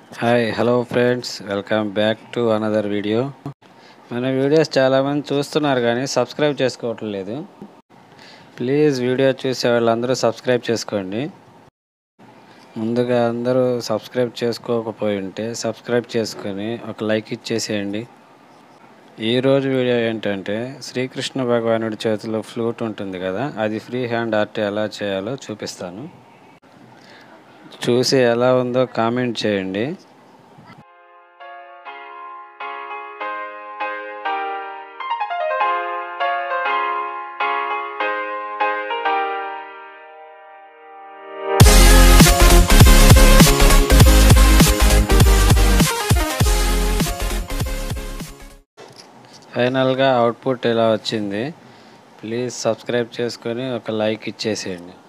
hi hello friends welcome back to another video మన వీడియోస్ చాలామంది చూస్తున్నారు కానీ సబ్స్క్రైబ్ చేసుకోవటం లేదు ప్లీజ్ వీడియో చూసే వాళ్ళందరూ సబ్స్క్రైబ్ చేసుకోండి ముందుగా అందరూ సబ్స్క్రైబ్ చేసుకోకపోయి ఉంటే సబ్స్క్రైబ్ చేసుకొని ఒక లైక్ ఇచ్చేసేయండి ఈరోజు వీడియో ఏంటంటే శ్రీకృష్ణ భగవానుడి చేతిలో ఫ్లూట్ ఉంటుంది కదా అది ఫ్రీ హ్యాండ్ ఆర్ట్ ఎలా చేయాలో చూపిస్తాను చూసి ఎలా ఉందో కామెంట్ చేయండి ఫైనల్గా అవుట్పుట్ ఇలా వచ్చింది ప్లీజ్ సబ్స్క్రైబ్ చేసుకొని ఒక లైక్ ఇచ్చేసేయండి